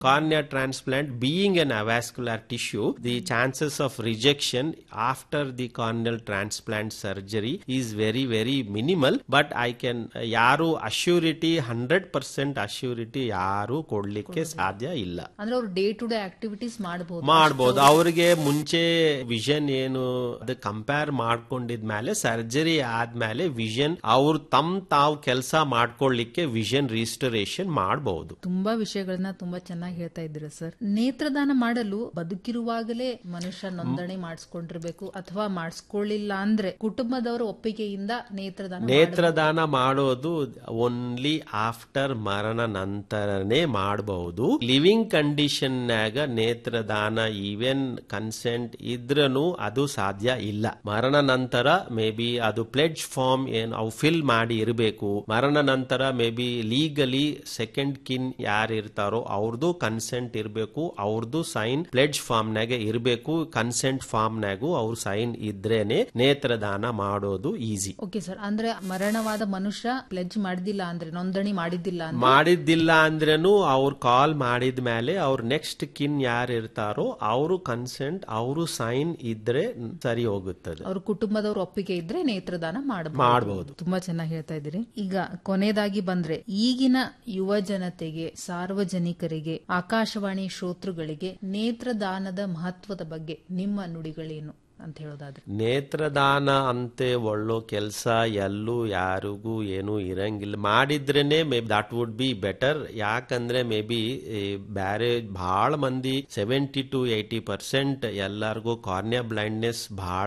Cornea transplant being an avascular tissue, the chances of rejection after the corneal transplant surgery is very, very minimal. But I can, ಯಾರು assurity hundred percent assurity ಯಾರು ಕೊಡ್ಲಿಕ್ಕೆ ಸಾಧ್ಯ ಇಲ್ಲ ಅಂದ್ರೆ ಅವ್ರು day to day activities ಮಾಡಬಹುದು ಮಾಡ್ಬೋದು ಅವ್ರಿಗೆ ಮುಂಚೆ ವಿಷನ್ ಏನು ಅದು ಕಂಪೇರ್ ಮಾಡ್ಕೊಂಡಿದ್ಮೇಲೆ ಸರ್ಜರಿ ಆದ್ಮೇಲೆ ವಿಷನ್ ಅವ್ರು ತಮ್ ತಾವ್ ಕೆಲಸ ಮಾಡ್ಕೊಳ್ಳಿಕ್ಕೆ ವಿಷನ್ ರಿಸ್ಟೋರೇಷನ್ ಮಾಡಬಹುದು ತುಂಬಾ ವಿಷಯಗಳನ್ನ ತುಂಬಾ ಚೆನ್ನಾಗಿ ಹೇಳ್ತಾ ಇದ್ದೀರಾ ಸರ್ ನೇತ್ರದಾನ ಮಾಡಲು ಬದುಕಿರುವಾಗಲೇ ಮನುಷ್ಯ ನೋಂದಣಿ ಮಾಡಿಸ್ಕೊಂಡಿರ್ಬೇಕು ಅಥವಾ ಮಾಡಿಸ್ಕೊಳ್ಳಿಲ್ಲ ಅಂದ್ರೆ ಕುಟುಂಬದವರ ಒಪ್ಪಿಗೆಯಿಂದ ನೇತ್ರದಾನ ನೇತ್ರದಾನ ಮಾಡೋದು ಓನ್ಲಿ ಆಫ್ಟರ್ ಮರಣ ನಂತರನೇ ಮಾಡಬಹುದು ಲಿವಿಂಗ್ ಕಂಡೀಷನ್ ನಾಗ ನೇತ್ರದಾನ ಈವೆನ್ ಕನ್ಸೆಂಟ್ ಇದ್ರೂ ಅದು ಸಾಧ್ಯ ಇಲ್ಲ ಮರಣ ನಂತರ ಮೇ ಬಿ ಅದು ಪ್ಲೆಡ್ಜ್ ಫಾರ್ಮ್ ಏನ್ ಅವು ಫಿಲ್ ಮಾಡಿ ಇರಬೇಕು ಮರಣ ನಂತರ maybe legally second kin ಯಾರು ಇರ್ತಾರೋ ಅವ್ರದ್ದು ಕನ್ಸೆಂಟ್ ಇರಬೇಕು ಅವ್ರದ್ದು ಸೈನ್ ಪ್ಲೆಡ್ಜ್ ಫಾರ್ಮ್ ನಾಗೆ ಇರಬೇಕು ಕನ್ಸೆಂಟ್ ಫಾರ್ಮ್ ನಾಗೂ ಅವ್ರ ಸೈನ್ ಇದ್ರೇನೆ ನೇತ್ರದಾನ ಮಾಡೋದು ಈಸಿ ಓಕೆ ಸರ್ ಅಂದ್ರೆ ಮರಣವಾದ ಮನುಷ್ಯ ಪ್ಲೆಜ್ ಮಾಡಿದಿಲ್ಲ ಅಂದ್ರೆ ನೋಂದಣಿ ಮಾಡಿದ್ದಿಲ್ಲ ಅಂದ್ರೆ ಮಾಡಿದ್ದಿಲ್ಲ ಅಂದ್ರೇನು ಅವ್ರು ಕಾಲ್ ಮಾಡಿದ ಮೇಲೆ ಅವ್ರ ನೆಕ್ಸ್ಟ್ ಕಿನ್ ಯಾರು ಇರ್ತಾರೋ ಅವರು ಕನ್ಸೆಂಟ್ ಅವರು ಸೈನ್ ಇದ್ರೆ ಸರಿ ಹೋಗುತ್ತದೆ ಅವ್ರ ಕುಟುಂಬದವ್ರ ಒಪ್ಪಿಗೆ ಇದ್ರೆ ನೇತ್ರದಾನ ಮಾಡಬಹುದು ಮಾಡಬಹುದು ತುಂಬಾ ಚೆನ್ನಾಗಿ ಹೇಳ್ತಾ ಇದ್ದೀರಿ ಈಗ ಕೊನೆಯದಾಗಿ ಬಂದ್ರೆ ಈಗಿನ ಯುವ ಜನತೆಗೆ ಸಾರ್ವಜನಿಕರಿಗೆ ಆಕಾಶವಾಣಿ ಶ್ರೋತೃಗಳಿಗೆ ನೇತ್ರದಾನದ ಮಹತ್ವದ ಬಗ್ಗೆ ನಿಮ್ಮ ನುಡಿಗಳೇನು ಅಂತ ಹೇಳೋದಾದ್ರೆ ನೇತ್ರದಾನ ಅಂತೆ ಒಳ್ಳೋ ಕೆಲಸ ಎಲ್ಲೂ ಯಾರಿಗೂ ಏನು ಇರಂಗಿಲ್ಲ ಮಾಡಿದ್ರೇನೆ may that would be better ಯಾಕಂದ್ರೆ ಮೇ ಬಿ ಬ್ಯಾರೆ ಬಹಳ ಮಂದಿ ಸೆವೆಂಟಿ ಟು ಏಯ್ಟಿ ಪರ್ಸೆಂಟ್ ಎಲ್ಲರಿಗೂ ಕಾರ್ನಿಯಾ ಬ್ಲೈಂಡ್ನೆಸ್ ಬಹಳ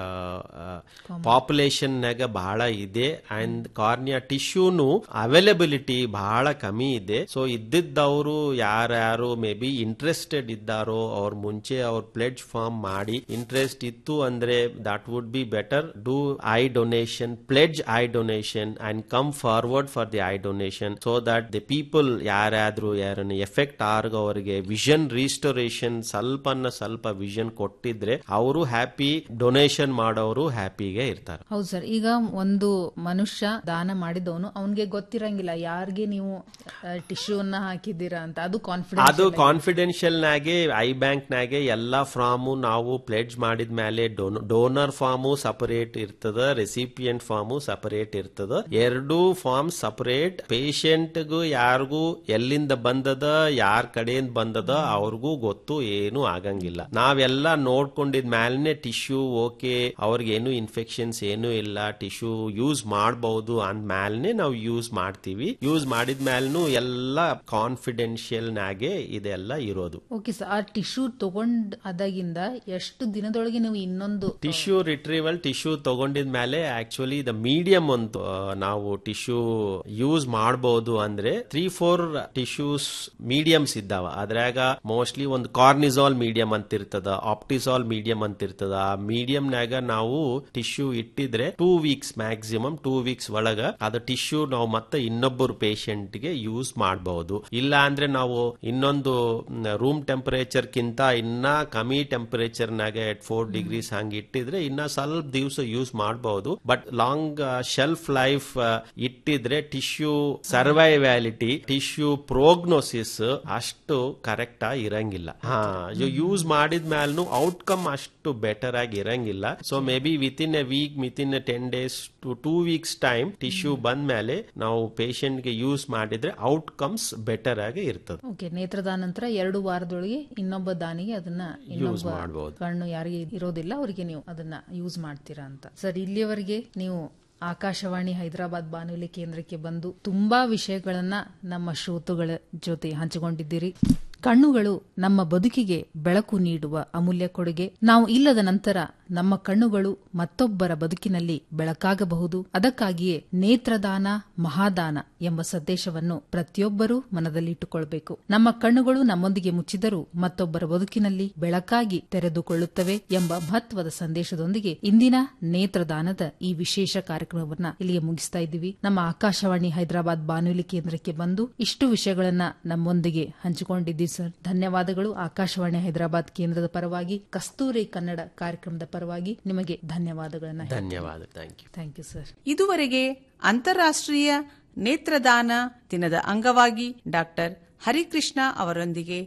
ಪಾಪ್ಯುಲೇಷನ್ ನಾಗ ಬಹಳ ಇದೆ ಅಂಡ್ ಕಾರ್ನಿಯಾ ಟಿಶ್ಯೂನು ಅವೈಲಬಿಲಿಟಿ ಬಹಳ ಕಮ್ಮಿ ಇದೆ ಸೊ ಇದ್ದಿದ್ದವರು ಯಾರ್ಯಾರು ಮೇ ಬಿ ಇಂಟ್ರೆಸ್ಟೆಡ್ ಇದ್ದಾರೋ ಅವ್ರ ಮುಂಚೆ ಅವ್ರ ಪ್ಲೆಡ್ಜ್ ಫಾರ್ಮ್ ಮಾಡಿ ಇಂಟ್ರೆಸ್ಟ್ ಇತ್ತು ಅಂದ್ರೆ that would be better do eye donation pledge eye donation and come forward for the eye donation so that the people ಯಾರ್ಯಾದ್ರು ಯಾರನ್ನ ಎಫೆಕ್ಟ್ ಆರ್ಗ ಅವರಿಗೆ ವಿಷನ್ ರಿಸ್ಟೋರೇಷನ್ ಸ್ವಲ್ಪನ ಸ್ವಲ್ಪ ವಿಷನ್ ಕೊಟ್ಟಿದ್ರೆ ಅವರು ಹ್ಯಾಪಿ ಡೊನೇಷನ್ ಮಾಡೋರು ಹ್ಯಾಪಿಗೆ ಇರ್ತಾರೆ ಹೌದು ಸರ್ ಈಗ ಒಂದು ಮನುಷ್ಯ ದಾನ ಮಾಡಿದವನು ಅವನ್ಗೆ ಗೊತ್ತಿರಂಗಿಲ್ಲ ಯಾರಿಗೆ ನೀವು ಟಿಶ್ಯೂನ ಹಾಕಿದ್ದೀರಾ ಅಂತ ಅದು ಕಾನ್ಫಿಡೆನ್ಸ್ ಅದು ಕಾನ್ಫಿಡೆನ್ಷಿಯಲ್ ನಾಗೆ ಐ ಬ್ಯಾಂಕ್ ನಾಗೆ ಎಲ್ಲಾ ಫಾರ್ಮು ನಾವು ಪ್ಲೆಡ್ಜ್ ಮಾಡಿದ ಮೇಲೆ ಡೋನರ್ ಫಾರ್ಮು ಸಪರೇಟ್ ಇರ್ತದ ರೆಸಿಪಿಯಂಟ್ ಫಾರ್ಮು ಸಪರೇಟ್ ಇರ್ತದ ಎರಡು ಫಾರ್ಮ್ ಸಪರೇಟ್ ಪೇಷಂಟ್ಗೂ ಯಾರಿಗೂ ಎಲ್ಲಿಂದ ಬಂದದ ಯಾರ ಕಡೆಯಿಂದ ಬಂದದ ಅವ್ರಿಗೂ ಗೊತ್ತು ಏನು ಆಗಂಗಿಲ್ಲ ನಾವೆಲ್ಲ ನೋಡ್ಕೊಂಡಿದ್ ಮ್ಯಾಲನೆ ಟಿಶ್ಯೂ ಓಕೆ ಅವ್ರಿಗೆ ಏನು ಇನ್ಫೆಕ್ಷನ್ಸ್ ಏನು ಇಲ್ಲ ಟಿಶ್ಯೂ ಯೂಸ್ ಮಾಡಬಹುದು ಅಂದ ಮ್ಯಾಲನೆ ನಾವು ಯೂಸ್ ಮಾಡ್ತೀವಿ ಯೂಸ್ ಮಾಡಿದ ಮ್ಯಾಲನು ಎಲ್ಲ ಕಾನ್ಫಿಡೆನ್ಷಿಯಲ್ ನಾಗೆ ಇದೆಲ್ಲ ಇರೋದು ಓಕೆ ಸರ್ ಆ ಟಿಶ್ಯೂ ತಗೊಂಡ್ ಅದಾಗಿಂದ ಎಷ್ಟು ದಿನದೊಳಗೆ ನೀವು ಇನ್ನೊಂದು ಟಿಶ್ಯೂ ರಿಟ್ರೀವಲ್ ಟಿಶ್ಯೂ ತಗೊಂಡಿದ ಮೇಲೆ ಆಕ್ಚುಲಿ ದ ಮೀಡಿಯಂ ಒಂದು ಆ, ನಾವು ಟಿಶ್ಯೂ ಯೂಸ್ ಮಾಡಬಹುದು ಅಂದ್ರೆ ತ್ರೀ ಫೋರ್ ಟಿಶ್ಯೂಸ್ ಮೀಡಿಯಮ್ಸ್ ಇದ್ದಾವ ಅದ್ರಾಗ ಮೋಸ್ಟ್ಲಿ ಒಂದು ಕಾರ್ನಿಸಾಲ್ ಮೀಡಿಯಂ ಅಂತ ಇರ್ತದ ಆಪ್ಟಿಸಾಲ್ ಮೀಡಿಯಂ ಅಂತ ಇರ್ತದ ಆ ಮೀಡಿಯಂ ನಾಗ ನಾವು ಟಿಶ್ಯೂ ಇಟ್ಟಿದ್ರೆ two weeks maximum two weeks ಒಳಗ ಅದು ಟಿಶ್ಯೂ ನಾವು ಮತ್ತೆ ಇನ್ನೊಬ್ಬರು ಪೇಷಂಟ್ ಗೆ ಯೂಸ್ ಮಾಡಬಹುದು ಇಲ್ಲ ಅಂದ್ರೆ ನಾವು ಇನ್ನೊಂದು ರೂಮ್ ಟೆಂಪರೇಚರ್ ಕಿಂತ ಇನ್ನ ಕಮ್ಮಿ ಟೆಂಪರೇಚರ್ ನಾಗ ಎಟ್ ಫೋರ್ ಡಿಗ್ರೀಸ್ ಹಂಗೆ ಇಟ್ಟಿದ್ರೆ ಇನ್ನ ಸ್ವಲ್ಪ ದಿವಸ ಯೂಸ್ ಮಾಡಬಹುದು ಬಟ್ ಲಾಂಗ್ ಶೆಲ್ಫ್ ಲೈಫ್ ಇಟ್ಟಿದ್ರೆ ಟಿಶ್ಯೂ ಸರ್ವೈವ್ಯಾಲಿಟಿ ಟಿಶ್ಯೂ ಪ್ರೋಗ್ನೋಸಿಸ್ ಅಷ್ಟು ಕರೆಕ್ಟ್ ಆಗಿ ಇರಂಗಿಲ್ಲ ಹಾ ಯೂಸ್ ಮಾಡಿದ ಮ್ಯಾಲ್ನು ಔಟ್ಕಮ್ ಅಷ್ಟು ಬೆಟರ್ ಆಗಿ ಇರಂಗಿಲ್ಲ so maybe within a week within ten days to two weeks time tissue ಬಂದ ಮೇಲೆ ನಾವು patient ಗೆ ಯೂಸ್ ಮಾಡಿದ್ರೆ ಔಟ್ಕಮ್ಸ್ ಬೆಟರ್ ಆಗಿ ಇರ್ತದೆ ಓಕೆ ನೇತ್ರದಾನ ನಂತರ ಎರಡು ವಾರದೊಳಗೆ ಇನ್ನೊಬ್ಬ ದಾನಿಗೆ ಅದನ್ನ ಇನ್ನೊಬ್ಬ ಮಾಡ್ಬೋದು. ಕಣ್ಣು ಯಾರಿಗೆ ಇರೋದಿಲ್ಲ ಅವರಿಗೆ ನೀವು ಅದನ್ನ ಯೂಸ್ ಮಾಡ್ತೀರಾ ಅಂತ ಸರ್ ಇಲ್ಲಿಯವರೆಗೆ ನೀವು ಆಕಾಶವಾಣಿ ಹೈದರಾಬಾದ್ ಬಾನುಲಿ ಕೇಂದ್ರಕ್ಕೆ ಬಂದು ತುಂಬಾ ವಿಷಯಗಳನ್ನ ನಮ್ಮ ಶ್ರೋತೃಗಳ ಜೊತೆ ಹಂಚಿಕೊಂಡಿದ್ದೀರಿ ಕಣ್ಣುಗಳು ನಮ್ಮ ಬದುಕಿಗೆ ಬೆಳಕು ನೀಡುವ ಅಮೂಲ್ಯ ಕೊಡುಗೆ ನಾವು ಇಲ್ಲದ ನಂತರ ನಮ್ಮ ಕಣ್ಣುಗಳು ಮತ್ತೊಬ್ಬರ ಬದುಕಿನಲ್ಲಿ ಬೆಳಕಾಗಬಹುದು ಅದಕ್ಕಾಗಿಯೇ ನೇತ್ರದಾನ ಮಹಾದಾನ ಎಂಬ ಸಂದೇಶವನ್ನು ಪ್ರತಿಯೊಬ್ಬರೂ ಮನದಲ್ಲಿಟ್ಟುಕೊಳ್ಬೇಕು ನಮ್ಮ ಕಣ್ಣುಗಳು ನಮ್ಮೊಂದಿಗೆ ಮುಚ್ಚಿದರೂ ಮತ್ತೊಬ್ಬರ ಬದುಕಿನಲ್ಲಿ ಬೆಳಕಾಗಿ ತೆರೆದುಕೊಳ್ಳುತ್ತವೆ ಎಂಬ ಮಹತ್ವದ ಸಂದೇಶದೊಂದಿಗೆ ಇಂದಿನ ನೇತ್ರದಾನದ ಈ ವಿಶೇಷ ಕಾರ್ಯಕ್ರಮವನ್ನ ಇಲ್ಲಿಗೆ ಮುಗಿಸ್ತಾ ಇದ್ದೀವಿ ನಮ್ಮ ಆಕಾಶವಾಣಿ ಹೈದರಾಬಾದ್ ಬಾನುಲಿ ಕೇಂದ್ರಕ್ಕೆ ಬಂದು ಇಷ್ಟು ವಿಷಯಗಳನ್ನ ನಮ್ಮೊಂದಿಗೆ ಹಂಚಿಕೊಂಡಿದ್ದೀವಿ ಸರ್ ಧನ್ಯವಾದಗಳು ಆಕಾಶವಾಣಿ ಹೈದರಾಬಾದ್ ಕೇಂದ್ರದ ಪರವಾಗಿ ಕಸ್ತೂರಿ ಕನ್ನಡ ಕಾರ್ಯಕ್ರಮದ ಪರವಾಗಿ ನಿಮಗೆ ಧನ್ಯವಾದಗಳನ್ನ ಧನ್ಯವಾದ thank you thank you sir ಇದುವರೆಗೆ ಅಂತಾರಾಷ್ಟ್ರೀಯ ನೇತ್ರದಾನ ದಿನದ ಅಂಗವಾಗಿ ಡಾಕ್ಟರ್ ಹರಿಕೃಷ್ಣ ಅವರೊಂದಿಗೆ